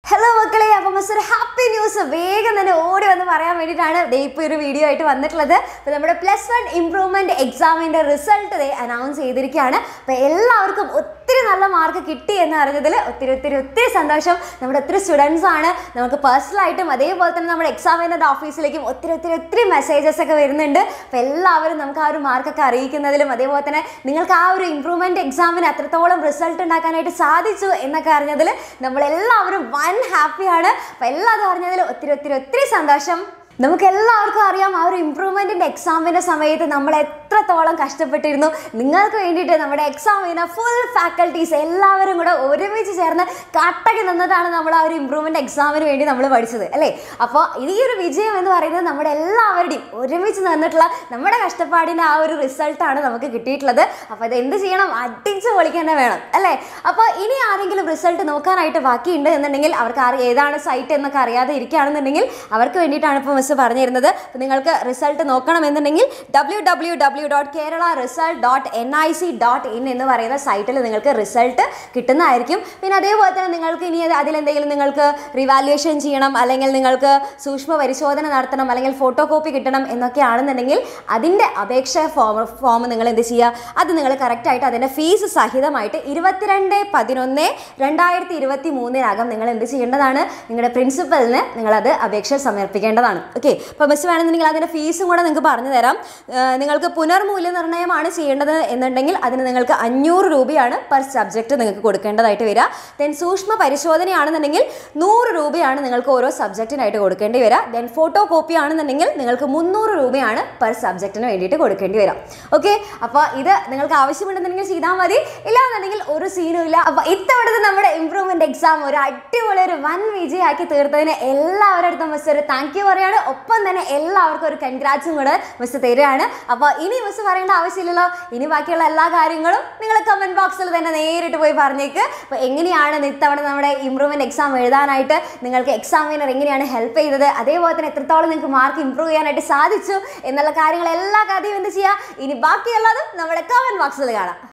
hello മക്കളെ അപ്പം miss ഒരു ഹാപ്പി ന്യൂസ് വേഗം തന്നെ ഓടി വന്ന് പറയാൻ വേണ്ടിയിട്ടാണ് ദേ ഇപ്പോൾ ഒരു വീഡിയോ ആയിട്ട് വന്നിട്ടുള്ളത് അപ്പോൾ നമ്മുടെ പ്ലസ് വൺ ഇംപ്രൂവ്മെൻറ്റ് എക്സാമിൻ്റെ റിസൾട്ട് ദേ അനൗൺസ് ചെയ്തിരിക്കുകയാണ് അപ്പോൾ എല്ലാവർക്കും ഒത്തിരി നല്ല മാർക്ക് കിട്ടി എന്ന് അറിഞ്ഞതിൽ ഒത്തിരി ഒത്തിരി ഒത്തിരി സന്തോഷം നമ്മുടെ ഒത്തിരി സ്റ്റുഡൻസ് ആണ് നമുക്ക് പേഴ്സണലായിട്ടും അതേപോലെ തന്നെ നമ്മുടെ എക്സാമിനർ ഓഫീസിലേക്കും ഒത്തിരി ഒത്തിരി ഒത്തിരി മെസ്സേജസ് ഒക്കെ വരുന്നുണ്ട് അപ്പോൾ എല്ലാവരും നമുക്ക് ആ ഒരു മാർക്കൊക്കെ അറിയിക്കുന്നതിലും അതേപോലെ തന്നെ നിങ്ങൾക്ക് ആ ഒരു ഇംപ്രൂവ്മെൻറ്റ് എക്സാമിന് അത്രത്തോളം റിസൾട്ട് ഉണ്ടാക്കാനായിട്ട് സാധിച്ചു എന്നൊക്കെ അറിഞ്ഞതിൽ നമ്മളെല്ലാവരും വൻ ഹാപ്പിയാണ് അപ്പോൾ എല്ലാതും അറിഞ്ഞതിൽ ഒത്തിരി ഒത്തിരി ഒത്തിരി സന്തോഷം നമുക്ക് എല്ലാവർക്കും അറിയാം ആ ഒരു ഇമ്പ്രൂവ്മെൻറ്റിൻ്റെ എക്സാമിൻ്റെ സമയത്ത് നമ്മൾ എത്രത്തോളം കഷ്ടപ്പെട്ടിരുന്നു നിങ്ങൾക്ക് വേണ്ടിയിട്ട് നമ്മുടെ എക്സാമിന് ഫുൾ ഫാക്കൽറ്റീസ് എല്ലാവരും കൂടെ ഒരുമിച്ച് ചേർന്ന് കട്ടക്ക് നിന്നിട്ടാണ് നമ്മൾ ആ ഒരു ഇമ്പ്രൂവ്മെൻറ്റ് എക്സാമിന് വേണ്ടി നമ്മൾ പഠിച്ചത് അല്ലേ അപ്പോൾ ഈ ഒരു വിജയം എന്ന് പറയുന്നത് നമ്മുടെ എല്ലാവരുടെയും ഒരുമിച്ച് നിന്നിട്ടുള്ള നമ്മുടെ കഷ്ടപ്പാടിൻ്റെ ആ ഒരു റിസൾട്ടാണ് നമുക്ക് കിട്ടിയിട്ടുള്ളത് അപ്പോൾ ഇത് എന്ത് ചെയ്യണം അടിച്ച് പൊളിക്കാൻ തന്നെ വേണം അല്ലേ അപ്പോൾ ഇനി ആരെങ്കിലും റിസൾട്ട് നോക്കാനായിട്ട് ബാക്കിയുണ്ട് എന്നുണ്ടെങ്കിൽ അവർക്ക് അറി ഏതാണ് സൈറ്റ് എന്നൊക്കെ അറിയാതെ ഇരിക്കുകയാണെന്നുണ്ടെങ്കിൽ അവർക്ക് വേണ്ടിയിട്ടാണ് ഇപ്പോൾ മിസ് പറഞ്ഞു തരുന്നത് അപ്പോൾ നിങ്ങൾക്ക് റിസൾട്ട് നോക്കണമെന്നുണ്ടെങ്കിൽ W W W dot Kerala result dot N I C dot in എന്ന് പറയുന്ന സൈറ്റിൽ നിങ്ങൾക്ക് റിസൾട്ട് കിട്ടുന്നതായിരിക്കും പിന്നെ അതേപോലെ തന്നെ നിങ്ങൾക്ക് ഇനി അത് അതിലെന്തെങ്കിലും നിങ്ങൾക്ക് റിവാലുവേഷൻ ചെയ്യണം അല്ലെങ്കിൽ നിങ്ങൾക്ക് സൂക്ഷ്മ പരിശോധന നടത്തണം അല്ലെങ്കിൽ ഫോട്ടോ കോപ്പി കിട്ടണം എന്നൊക്കെ ആണെന്നുണ്ടെങ്കിൽ അതിൻ്റെ അപേക്ഷ ഫോം ഫോം നിങ്ങൾ എന്ത് ചെയ്യുക അത് നിങ്ങൾ കറക്റ്റായിട്ട് അതിൻ്റെ ഫീസ് സഹിതമായിട്ട് ഇരുപത്തിരണ്ട് പതിനൊന്ന് രണ്ടായിരത്തി ഇരുപത്തി മൂന്നിനകം നിങ്ങൾ എന്ത് ചെയ്യേണ്ടതാണ് നിങ്ങളുടെ പ്രിൻസിപ്പലിന് നിങ്ങളത് അപേക്ഷ സമർപ്പിക്കേണ്ടതാണ് ഓക്കെ അപ്പോൾ മിസ് വേണമെന്നുണ്ടെങ്കിൽ അതിൻ്റെ ഫീസും കൂടെ നിങ്ങൾക്ക് പറഞ്ഞു തരാം ഏർ നിങ്ങൾക്ക് പുനർമൂല്യനിർണ്ണയമാണ് ചെയ്യേണ്ടത് എന്നുണ്ടെങ്കിൽ അതിന് നിങ്ങൾക്ക് അഞ്ഞൂറ് രൂപയാണ് പെർ സബ്ജക്റ്റ് നിങ്ങൾക്ക് കൊടുക്കേണ്ടതായിട്ട് വരിക ദെൻ സൂക്ഷ്മ പരിശോധനയാണെന്നുണ്ടെങ്കിൽ നൂറ് രൂപയാണ് നിങ്ങൾക്ക് ഓരോ സബ്ജക്റ്റിനായിട്ട് കൊടുക്കേണ്ടി വരിക ദെൻ ഫോട്ടോ കോപ്പി ആണെന്നുണ്ടെങ്കിൽ നിങ്ങൾക്ക് മുന്നൂറ് രൂപയാണ് പെർ സബ്ജക്റ്റിന് വേണ്ടിയിട്ട് കൊടുക്കേണ്ടി വരാം ഓക്കെ അപ്പോൾ ഇത് നിങ്ങൾക്ക് ആവശ്യമുണ്ടെന്നുണ്ടെങ്കിൽ ചെയ്താൽ മതി ഇല്ലാന്നുണ്ടെങ്കിൽ ഒരു സീനും ഇല്ല അപ്പോൾ ഇത്തവണത്തെ നമ്മുടെ ഇംപ്രൂവ്മെന്റ് എക്സാം ഒരു അടിപൊളി ഒരു വൻ വിജയമാക്കി തീർത്തതിന് എല്ലാവരുടെ അടുത്തും മിസ് ഒരു താങ്ക് യു പറയാണ് ഒപ്പം തന്നെ എല്ലാവർക്കും ഒരു കൺഗ്രാറ്റ്സും കൂടെ മിസ് തരികയാണ് അപ്പോൾ ഇനി മിസ് പറയേണ്ട ആവശ്യമില്ലല്ലോ ഇനി ബാക്കിയുള്ള എല്ലാ കാര്യങ്ങളും നിങ്ങൾ കമന്റ് ബോക്സിൽ തന്നെ നേരിട്ട് പോയി പറഞ്ഞേക്ക് അപ്പോൾ എങ്ങനെയാണ് ഇത്തവണ നമ്മുടെ ഇംപ്രൂവ്മെന്റ് എക്സാം എഴുതാനായിട്ട് നിങ്ങൾക്ക് എക്സാമിനർ എങ്ങനെയാണ് ഹെൽപ്പ് ചെയ്തത് അതേപോലെ തന്നെ എത്രത്തോളം നിങ്ങൾക്ക് മാർക്ക് ഇംപ്രൂവ് ചെയ്യാനായിട്ട് സാധിച്ചു എന്നുള്ള കാര്യങ്ങൾ എല്ലാ കാര്യവും എന്ത് ചെയ്യുക ഇനി ബാക്കിയുള്ളതും നമ്മുടെ കമന്റ് ബോക്സിൽ കാണാം